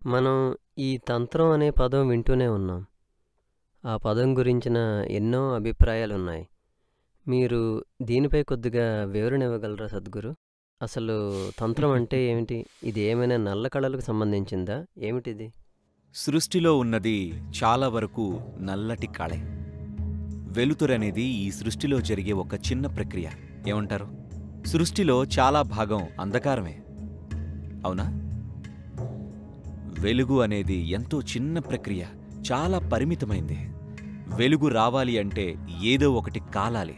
మనం ఈ తంత్రం అనే పదం వింటూనే ఉన్నాం. ఆ పదం గురించిన ఎన్నో అభిప్రాయాలున్నాయి. మీరు దీనిపై కొద్దిగా వివరణ ఇవ్వగలరా సద్గురు? అసలు తంత్రం అంటే ఏమిటి? ఇది ఏమైనా నల్ల కళలకు సంబంధించిందా? ఏమిటిది? సృష్టిలో ఉన్నది చాలా వరకు నల్లటి కళే వెలుతురనేది ఈ సృష్టిలో జరిగే ఒక చిన్న ప్రక్రియ ఏమంటారు సృష్టిలో చాలా భాగం అంధకారమే అవునా వెలుగు అనేది ఎంతో చిన్న ప్రక్రియ చాలా పరిమితమైంది వెలుగు రావాలి అంటే ఏదో ఒకటి కాలాలి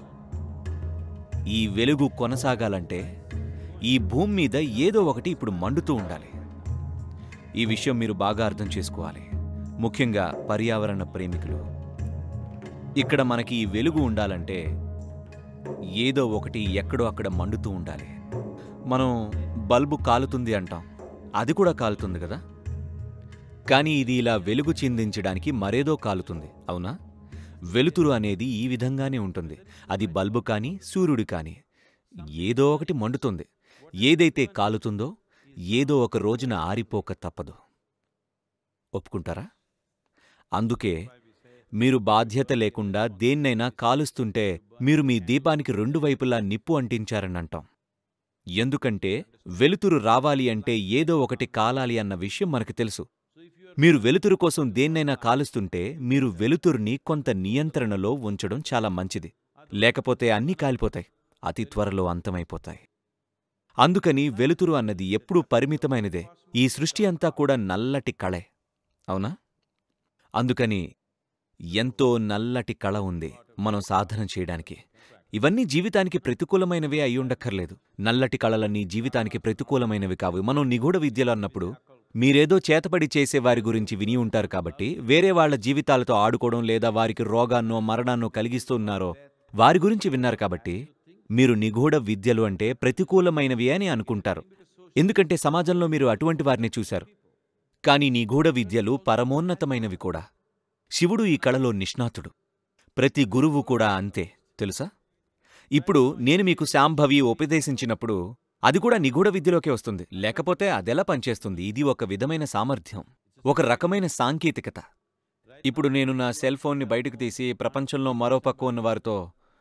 ఈ వెలుగు కొనసాగాలంటే ఈ భూమి మీద ఏదో ఒకటి ఇప్పుడు మండుతూ ఉండాలి ఈ విషయం మీరు బాగా అర్థం చేసుకోవాలి ముఖ్యంగా పర్యావరణ ప్రేమికులు ఇక్కడ మనకి ఈ వెలుగు ఉండాలంటే ఏదో ఒకటి ఎక్కడో అక్కడ మండుతూ ఉండాలి మనం బల్బు కాలుతుంది అంటాం అది కూడా కాలుతుంది కదా కానీ ఇది ఇలా వెలుగు చిందించడానికి మరేదో కాలుతుంది అవునా వెలుతురు అనేది ఈ విధంగానే ఉంటుంది అది బల్బు కానీ సూర్యుడు కానీ ఏదో ఒకటి మండుతుంది ఏదైతే కాలుతుందో ఏదో ఒక రోజున ఆరిపోక తప్పదు ఒప్పుకుంటారా అందుకే మీరు బాధ్యత లేకుండా దేన్నైనా కాలుస్తుంటే మీరు మీ దీపానికి రెండు వైపులా నిప్పు అంటించారని అంటాం ఎందుకంటే వెలుతురు రావాలి అంటే ఏదో ఒకటి కాలాలి అన్న విషయం మనకు తెలుసు మీరు వెలుతురు కోసం దేన్నైనా కాలుస్తుంటే మీరు వెలుతురుని కొంత నియంత్రణలో ఉంచడం చాలా మంచిది లేకపోతే అన్నీ కాలిపోతాయి అతి త్వరలో అంతమైపోతాయి అందుకని వెలుతురు అన్నది ఎప్పుడూ పరిమితమైనదే ఈ సృష్టి అంతా కూడా నల్లటి కళే అవునా అందుకని ఎంతో నల్లటి కళ ఉంది మనం సాధన చేయడానికి ఇవన్నీ జీవితానికి ప్రతికూలమైనవే అయ్యుండక్కర్లేదు నల్లటి కళలన్నీ జీవితానికి ప్రతికూలమైనవి కావు మనం నిగూఢ విద్యలు అన్నప్పుడు మీరేదో చేతపడి చేసే వారి గురించి విని ఉంటారు కాబట్టి వేరే వాళ్ల జీవితాలతో ఆడుకోవడం లేదా వారికి రోగాన్నో మరణాన్నో కలిగిస్తున్నారో వారి గురించి విన్నారు కాబట్టి మీరు నిగూఢ విద్యలు అంటే ప్రతికూలమైనవి అని అనుకుంటారు ఎందుకంటే సమాజంలో మీరు అటువంటి వారిని చూశారు కాని నిగూఢ విద్యలు పరమోన్నతమైనవి కూడా శివుడు ఈ కళలో నిష్ణాతుడు ప్రతి గురువు కూడా అంతే తెలుసా ఇప్పుడు నేను మీకు శాంభవి ఉపదేశించినప్పుడు అది కూడా నిగూఢ విద్యలోకే వస్తుంది లేకపోతే అదెలా పనిచేస్తుంది ఇది ఒక విధమైన సామర్థ్యం ఒక రకమైన సాంకేతికత ఇప్పుడు నేను నా సెల్ ఫోన్ని బయటకు తీసి ప్రపంచంలో మరో పక్క ఉన్న వారితో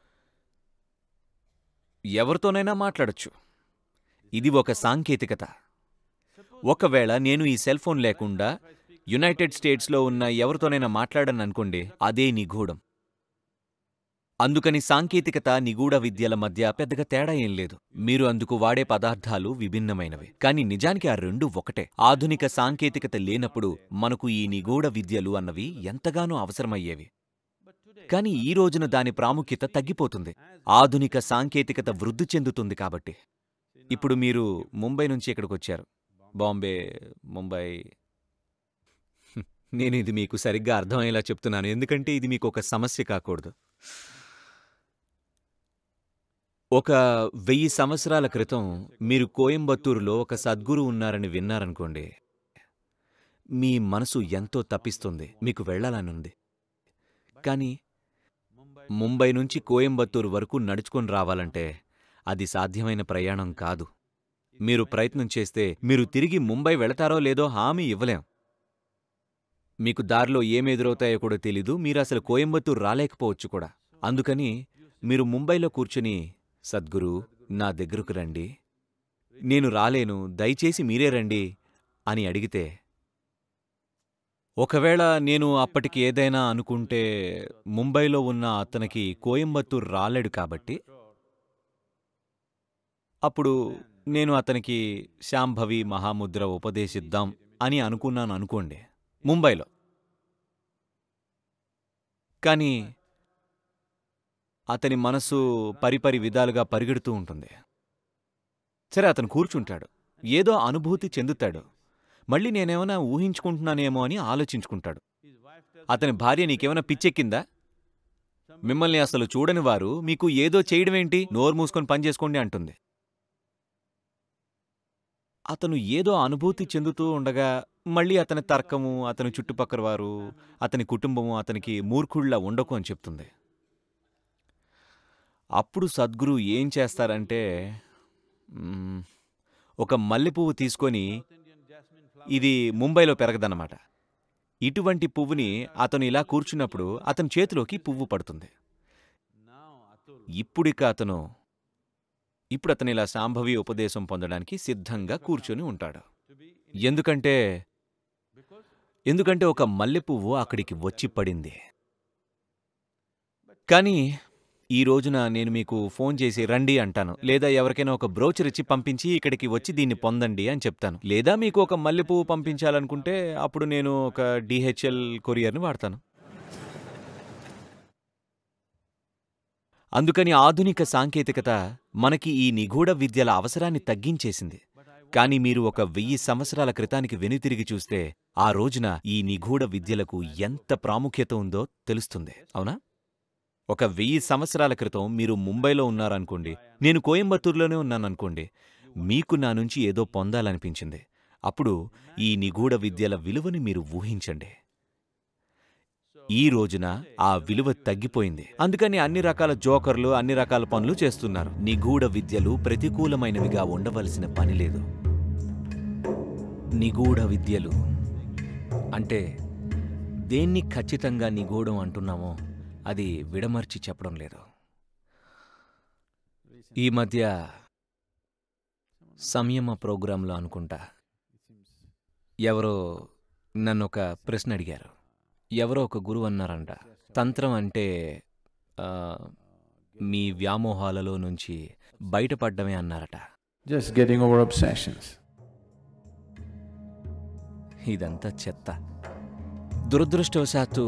ఎవరితోనైనా మాట్లాడొచ్చు ఇది ఒక సాంకేతికత ఒకవేళ నేను ఈ సెల్ ఫోన్ లేకుండా యునైటెడ్ స్టేట్స్లో ఉన్న ఎవరితోనైనా మాట్లాడను అనుకోండి అదే నిగూఢం అందుకని సాంకేతికత నిగూఢ విద్యల మధ్య పెద్దగా తేడా ఏం లేదు మీరు అందుకు వాడే పదార్థాలు విభిన్నమైనవి కానీ నిజానికి ఆ రెండు ఒకటే ఆధునిక సాంకేతికత లేనప్పుడు మనకు ఈ నిగూఢ విద్యలు అన్నవి ఎంతగానో అవసరమయ్యేవి కానీ ఈ రోజున దాని ప్రాముఖ్యత తగ్గిపోతుంది ఆధునిక సాంకేతికత వృద్ధి చెందుతుంది కాబట్టి ఇప్పుడు మీరు ముంబై నుంచి ఇక్కడికి వచ్చారు బాంబే ముంబై హ్మ్, నేను ఇది మీకు సరిగ్గా అర్థమయ్యేలా చెప్తున్నాను ఎందుకంటే ఇది మీకు ఒక సమస్య కాకూడదు ఒక వెయ్యి సంవత్సరాల క్రితం మీరు కోయంబత్తూరులో ఒక సద్గురు ఉన్నారని విన్నారనుకోండి మీ మనసు ఎంతో తప్పిస్తుంది మీకు వెళ్ళాలనుంది కానీ ముంబై నుంచి కోయంబత్తూరు వరకు నడుచుకొని రావాలంటే అది సాధ్యమైన ప్రయాణం కాదు మీరు ప్రయత్నం చేస్తే మీరు తిరిగి ముంబై వెళతారో లేదో హామీ ఇవ్వలేం మీకు దారిలో ఏమెదురవుతాయో కూడా తెలీదు మీరు అసలు కోయంబత్తూరు రాలేకపోవచ్చు కూడా అందుకని మీరు ముంబైలో కూర్చుని సద్గురు నా దగ్గరకు రండి నేను రాలేను దయచేసి మీరే రండి అని అడిగితే ఒకవేళ నేను అప్పటికి ఏదైనా అనుకుంటే ముంబైలో ఉన్న అతనికి కోయంబత్తూరు రాలేడు కాబట్టి అప్పుడు నేను అతనికి శాంభవి మహాముద్ర ఉపదేశిద్దాం అని అనుకున్నాను అనుకోండి ముంబైలో కానీ అతని మనసు పరిపరి విధాలుగా పరిగెడుతూ ఉంటుంది సరే అతను కూర్చుంటాడు ఏదో అనుభూతి చెందుతాడు మళ్ళీ నేనేమైనా ఊహించుకుంటున్నానేమో అని ఆలోచించుకుంటాడు అతని భార్య నీకేమైనా పిచ్చెక్కిందా మిమ్మల్ని అసలు చూడని వారు మీకు ఏదో చేయడమేంటి నోరు మూసుకొని పనిచేసుకోండి అంటుంది అతను ఏదో అనుభూతి చెందుతూ ఉండగా మళ్ళీ అతని తర్కము అతని చుట్టుపక్కల వారు అతని కుటుంబము అతనికి మూర్ఖుళ్ళ ఉండకు అని చెప్తుంది అప్పుడు సద్గురు ఏం చేస్తారంటే మ్మ్, ఒక మల్లెపువ్వు తీసుకొని ఇది ముంబైలో పెరగదన్నమాట ఇటువంటి పువ్వుని అతను ఇలా కూర్చున్నప్పుడు అతని చేతిలోకి పువ్వు పడుతుంది ఇప్పుడిక అతను ఇప్పుడు అతను ఇలా శాంభవి ఉపదేశం పొందడానికి సిద్ధంగా కూర్చొని ఉంటాడు ఎందుకంటే ఎందుకంటే ఒక మల్లెపువ్వు అక్కడికి వచ్చి పడింది కానీ ఈ రోజున నేను మీకు ఫోన్ చేసి రండి అంటాను లేదా ఎవరికైనా ఒక బ్రోచర్ ఇచ్చి పంపించి ఇక్కడికి వచ్చి దీన్ని పొందండి అని చెప్తాను లేదా మీకు ఒక మల్లెపువ్వు పంపించాలనుకుంటే అప్పుడు నేను ఒక డిహెచ్ఎల్ కొరియర్ని వాడతాను అందుకని ఆధునిక సాంకేతికత మనకి ఈ నిగూఢ విద్యల అవసరాన్ని తగ్గించేసింది కానీ మీరు ఒక వెయ్యి సంవత్సరాల క్రితానికి వెనుతిరిగి చూస్తే ఆ రోజున ఈ నిగూఢ విద్యలకు ఎంత ప్రాముఖ్యత ఉందో తెలుస్తుంది అవునా ఒక వెయ్యి సంవత్సరాల క్రితం మీరు ముంబైలో ఉన్నారనుకోండి నేను కోయంబత్తూరులోనే ఉన్నాననుకోండి మీకు నా నుంచి ఏదో పొందాలనిపించింది అప్పుడు ఈ నిగూఢ విద్యల విలువని మీరు ఊహించండి ఈ రోజున ఆ విలువ తగ్గిపోయింది అందుకని అన్ని రకాల జోకర్లు అన్ని రకాల పనులు చేస్తున్నారు నిగూఢ విద్యలు ప్రతికూలమైనవిగా ఉండవలసిన పని లేదు నిగూఢ విద్యలు అంటే దేన్ని ఖచ్చితంగా నిగూఢం అంటున్నామో అది విడమర్చి చెప్పడం లేదు ఈ మధ్య సంయమ ప్రోగ్రాంలో అనుకుంటా ఎవరో నన్ను ఒక ప్రశ్న అడిగారు ఎవరో ఒక గురువు అన్నారంట తంత్రం అంటే ఆ, మీ వ్యామోహాలలో నుంచి బయటపడ్డమే అన్నారట Just getting over obsessions. ఇదంతా చెత్త దురదృష్టవశాత్తు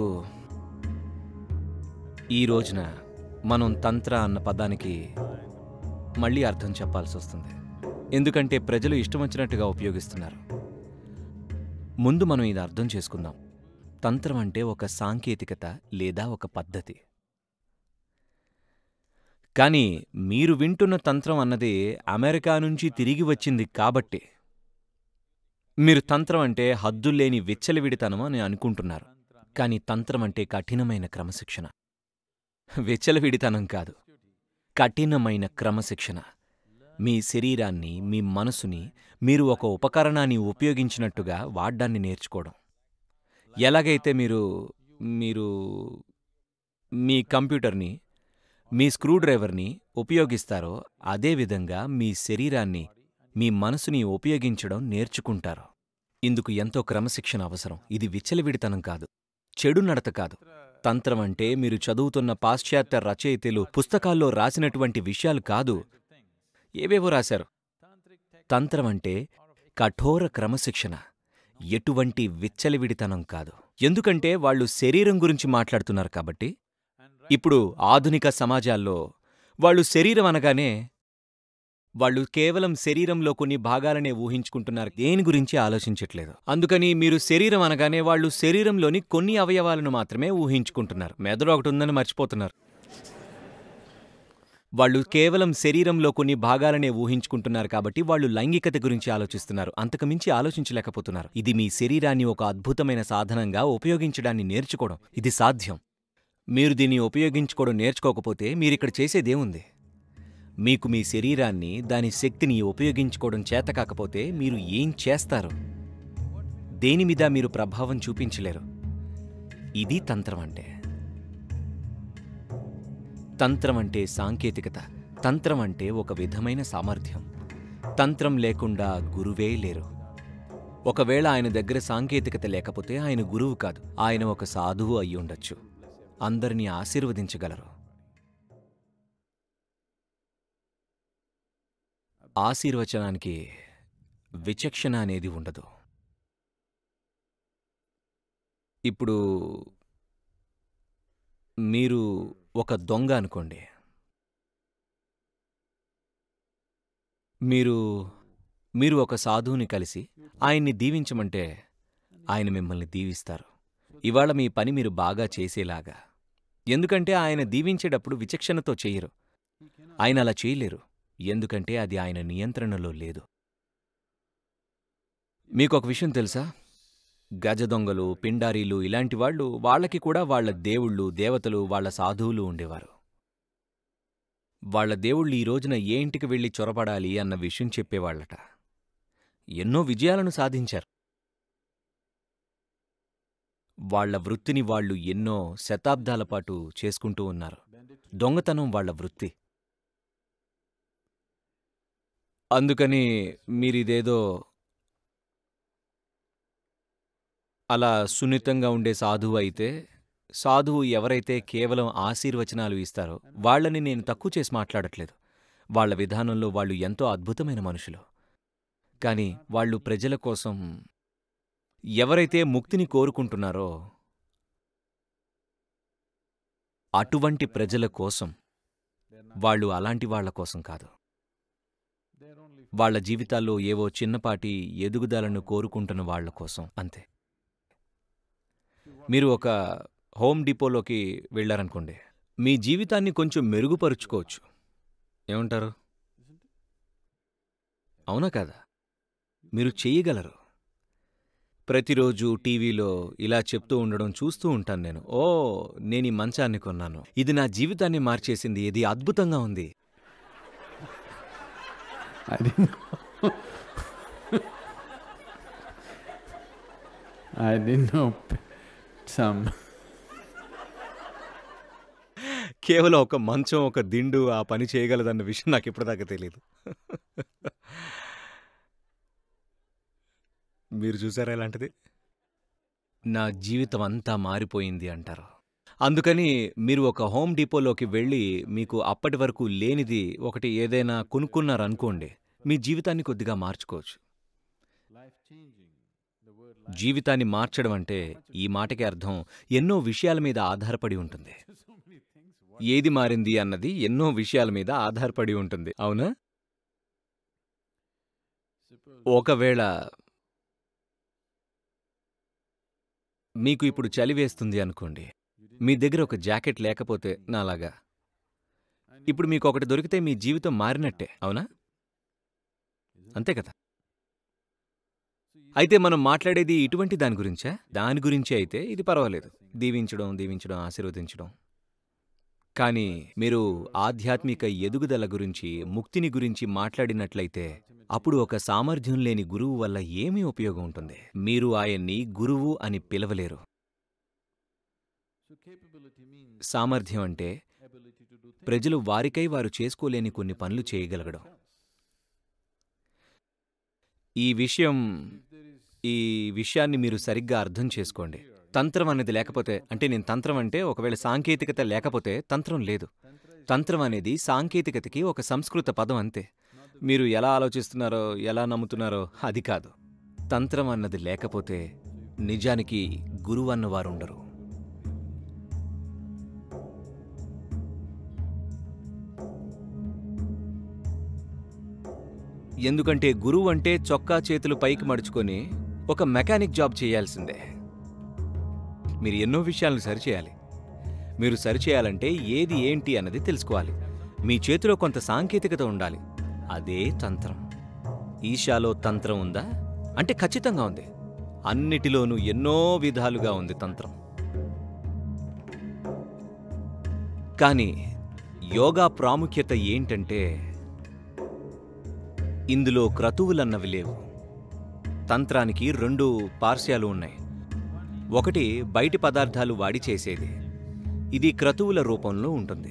ఈ రోజున మనం తంత్ర అన్న పదానికి మళ్ళీ అర్థం చెప్పాల్సి వస్తుంది ఎందుకంటే ప్రజలు ఇష్టం వచ్చినట్టుగా ఉపయోగిస్తున్నారు ముందు మనం ఇది అర్థం చేసుకుందాం తంత్రం అంటే ఒక సాంకేతికత లేదా ఒక పద్ధతి కానీ మీరు వింటున్న తంత్రం అన్నది అమెరికా నుంచి తిరిగి వచ్చింది కాబట్టి మీరు తంత్రం అంటే హద్దుల్లేని విచ్చలవిడితనం అని అనుకుంటున్నారు కానీ తంత్రం అంటే కఠినమైన క్రమశిక్షణ విచ్చలవిడితనం కాదు కఠినమైన క్రమశిక్షణ మీ శరీరాన్ని మీ మనసుని మీరు ఒక ఉపకరణాన్ని ఉపయోగించినట్టుగా వాడ్డాన్ని నేర్చుకోవడం ఎలాగైతే మీరు మీరు మీ కంప్యూటర్ని మీ స్క్రూడ్రైవర్ని ఉపయోగిస్తారో అదేవిధంగా మీ శరీరాన్ని మీ మనసుని ఉపయోగించడం నేర్చుకుంటారు ఇందుకు ఎంతో క్రమశిక్షణ అవసరం ఇది విచ్చలవిడితనం కాదు చెడు నడత కాదు తంత్రం అంటే మీరు చదువుతున్న పాశ్చాత్య రచయితలు పుస్తకాల్లో రాసినటువంటి విషయాలు కాదు ఏవేవో రాశారు తంత్రం అంటే కఠోర క్రమశిక్షణ ఎటువంటి విచ్చలవిడితనం కాదు ఎందుకంటే వాళ్ళు శరీరం గురించి మాట్లాడుతున్నారు కాబట్టి ఇప్పుడు ఆధునిక సమాజాల్లో వాళ్ళు శరీరం అనగానే వాళ్ళు కేవలం శరీరంలో కొన్ని భాగాలనే ఊహించుకుంటున్నారు దేని గురించి ఆలోచించట్లేదు అందుకని మీరు శరీరం అనగానే వాళ్ళు శరీరంలోని కొన్ని అవయవాలను మాత్రమే ఊహించుకుంటున్నారు మెదడు ఒకటి ఉందని మర్చిపోతున్నారు వాళ్ళు కేవలం శరీరంలో కొన్ని భాగాలనే ఊహించుకుంటున్నారు కాబట్టి వాళ్ళు లైంగికత గురించి ఆలోచిస్తున్నారు అంతకుమించి ఆలోచించలేకపోతున్నారు ఇది మీ శరీరాన్ని ఒక అద్భుతమైన సాధనంగా ఉపయోగించడాన్ని నేర్చుకోవడం ఇది సాధ్యం మీరు దీన్ని ఉపయోగించుకోవడం నేర్చుకోకపోతే మీరిక్కడ చేసేదేముంది మీకు మీ శరీరాన్ని దాని శక్తిని ఉపయోగించుకోవడం చేత కాకపోతే మీరు ఏం చేస్తారు దేని మీద మీరు ప్రభావం చూపించలేరు ఇది తంత్రం అంటే తంత్రం అంటే సాంకేతికత తంత్రం అంటే ఒక విధమైన సామర్థ్యం తంత్రం లేకుండా గురువే లేరు ఒకవేళ ఆయన దగ్గర సాంకేతికత లేకపోతే ఆయన గురువు కాదు ఆయన ఒక సాధువు అయి ఉండొచ్చు అందరినీ ఆశీర్వదించగలరు ఆశీర్వచనానికి విచక్షణ అనేది ఉండదు ఇప్పుడు మీరు ఒక దొంగ అనుకోండి మీరు మీరు ఒక సాధువుని కలిసి ఆయన్ని దీవించమంటే ఆయన మిమ్మల్ని దీవిస్తారు ఇవాళ మీ పని మీరు బాగా చేసేలాగా ఎందుకంటే ఆయన దీవించేటప్పుడు విచక్షణతో చెయ్యరు ఆయన అలా చేయలేరు ఎందుకంటే అది ఆయన నియంత్రణలో లేదు మీకొక విషయం తెలుసా గజ దొంగలు పిండారీలు ఇలాంటి వాళ్ళు వాళ్ళకి కూడా వాళ్ళ దేవుళ్ళు దేవతలు వాళ్ళ సాధువులు ఉండేవారు వాళ్ళ దేవుళ్ళు ఈ రోజున ఏ ఇంటికి వెళ్ళి చొరబడాలి అన్న విషయం చెప్పేవాళ్లట ఎన్నో విజయాలను సాధించారు వాళ్ళ వృత్తిని వాళ్ళు ఎన్నో శతాబ్దాల పాటు చేసుకుంటూ ఉన్నారు దొంగతనం వాళ్ళ వృత్తి అందుకని మీరిదేదో అలా సున్నితంగా ఉండే సాధువు అయితే సాధువు ఎవరైతే కేవలం ఆశీర్వచనాలు ఇస్తారో వాళ్ళని నేను తక్కువ చేసి మాట్లాడట్లేదు వాళ్ళ విధానంలో వాళ్ళు ఎంతో అద్భుతమైన మనుషులు కానీ వాళ్ళు ప్రజల కోసం ఎవరైతే ముక్తిని కోరుకుంటున్నారో అటువంటి ప్రజల కోసం వాళ్ళు అలాంటి వాళ్ళ కోసం కాదు వాళ్ళ జీవితాల్లో ఏవో చిన్నపాటి ఎదుగుదలను కోరుకుంటున్న వాళ్ళ కోసం అంతే మీరు ఒక హోమ్ డిపోలోకి వెళ్ళారనుకోండి మీ జీవితాన్ని కొంచెం మెరుగుపరుచుకోవచ్చు ఏమంటారు అవునా కాదా మీరు చెయ్యగలరు ప్రతిరోజు టీవీలో ఇలా చెప్తూ ఉండడం చూస్తూ ఉంటాను నేను ఓ నేను ఈ మంచాన్ని కొన్నాను ఇది నా జీవితాన్ని మార్చేసింది ఇది అద్భుతంగా ఉంది I didn't know. I didn't know p- some. కేవలం ఒక మంచం ఒక దిండు ఆ పని చేయగలదన్న విషయం నాకు ఇప్పటిదాకా తెలియదు మీరు చూసారా ఇలాంటిది నా జీవితం అంతా మారిపోయింది అంటారు అందుకని మీరు ఒక హోమ్ డిపోలోకి వెళ్ళి మీకు అప్పటి వరకు లేనిది ఒకటి ఏదైనా కొనుక్కున్నారనుకోండి మీ జీవితాన్ని కొద్దిగా మార్చుకోవచ్చు జీవితాన్ని మార్చడం అంటే ఈ మాటకి అర్థం ఎన్నో విషయాల మీద ఆధారపడి ఉంటుంది ఏది మారింది అన్నది ఎన్నో విషయాల మీద ఆధారపడి ఉంటుంది అవునా ఒకవేళ మీకు ఇప్పుడు చలి వేస్తుంది అనుకోండి మీ దగ్గర ఒక జాకెట్ లేకపోతే నాలాగా ఇప్పుడు మీకు ఒకటి దొరికితే మీ జీవితం మారినట్టే అవునా అంతే కదా అయితే మనం మాట్లాడేది ఇటువంటి దాని గురించా దాని గురించే అయితే ఇది పర్వాలేదు దీవించడం దీవించడం ఆశీర్వదించడం కానీ మీరు ఆధ్యాత్మిక ఎదుగుదల గురించి ముక్తిని గురించి మాట్లాడినట్లయితే అప్పుడు ఒక సామర్థ్యం లేని గురువు వల్ల ఏమీ ఉపయోగం ఉంటుంది మీరు ఆయన్ని గురువు అని పిలవలేరు సామర్థ్యం అంటే ప్రజలు వారికై వారు చేసుకోలేని కొన్ని పనులు చేయగలగడం ఈ విషయం ఈ విషయాన్ని మీరు సరిగ్గా అర్థం చేసుకోండి తంత్రం అనేది లేకపోతే అంటే నేను తంత్రం అంటే ఒకవేళ సాంకేతికత లేకపోతే తంత్రం లేదు తంత్రం అనేది సాంకేతికతకి ఒక సంస్కృత పదం అంతే మీరు ఎలా ఆలోచిస్తున్నారో ఎలా నమ్ముతున్నారో అది కాదు తంత్రం అన్నది లేకపోతే నిజానికి గురువు అన్నవారు ఉండరు ఎందుకంటే గురువు అంటే చొక్కా చేతులు పైకి మడుచుకొని ఒక మెకానిక్ జాబ్ చేయాల్సిందే మీరు ఎన్నో విషయాలను సరిచేయాలి మీరు సరిచేయాలంటే ఏది ఏంటి అన్నది తెలుసుకోవాలి మీ చేతిలో కొంత సాంకేతికత ఉండాలి అదే తంత్రం ఈశాలో తంత్రం ఉందా అంటే ఖచ్చితంగా ఉంది అన్నిటిలోనూ ఎన్నో విధాలుగా ఉంది తంత్రం కానీ యోగా ప్రాముఖ్యత ఏంటంటే ఇందులో క్రతువులన్నవి లేవు తంత్రానికి రెండు పార్శ్యాలు ఉన్నాయి ఒకటి బయటి పదార్థాలు వాడి చేసేది ఇది క్రతువుల రూపంలో ఉంటుంది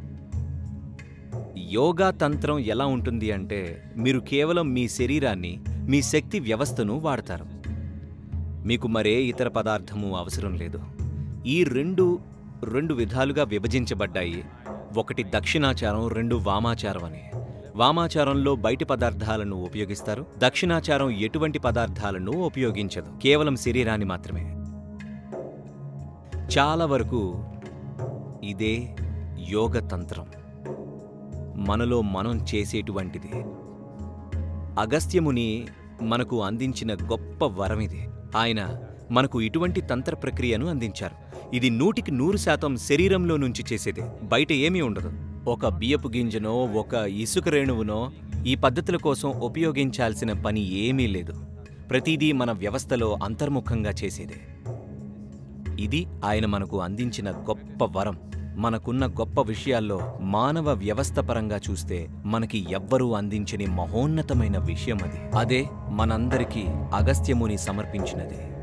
యోగా తంత్రం ఎలా ఉంటుంది అంటే మీరు కేవలం మీ శరీరాన్ని మీ శక్తి వ్యవస్థను వాడతారు మీకు మరే ఇతర పదార్థము అవసరం లేదు ఈ రెండు రెండు విధాలుగా విభజించబడ్డాయి ఒకటి దక్షిణాచారం రెండు వామాచారం అని వామాచారంలో బయటి పదార్థాలను ఉపయోగిస్తారు దక్షిణాచారం ఎటువంటి పదార్థాలను ఉపయోగించదు కేవలం శరీరాన్ని మాత్రమే చాలా వరకు ఇదే యోగ తంత్రం మనలో మనం చేసేటువంటిది అగస్త్యముని మనకు అందించిన గొప్ప వరం ఇది ఆయన మనకు ఇటువంటి తంత్ర ప్రక్రియను అందించారు ఇది నూటికి నూరు శాతం శరీరంలో నుంచి చేసేదే బయట ఏమీ ఉండదు ఒక బియ్యపు గింజనో ఒక ఇసుక రేణువునో ఈ పద్ధతుల కోసం ఉపయోగించాల్సిన పని ఏమీ లేదు ప్రతిదీ మన వ్యవస్థలో అంతర్ముఖంగా చేసేదే ఇది ఆయన మనకు అందించిన గొప్ప వరం మనకున్న గొప్ప విషయాల్లో మానవ వ్యవస్థ పరంగా చూస్తే మనకి ఎవ్వరూ అందించని మహోన్నతమైన విషయం అది అదే మనందరికీ అగస్త్యముని సమర్పించినది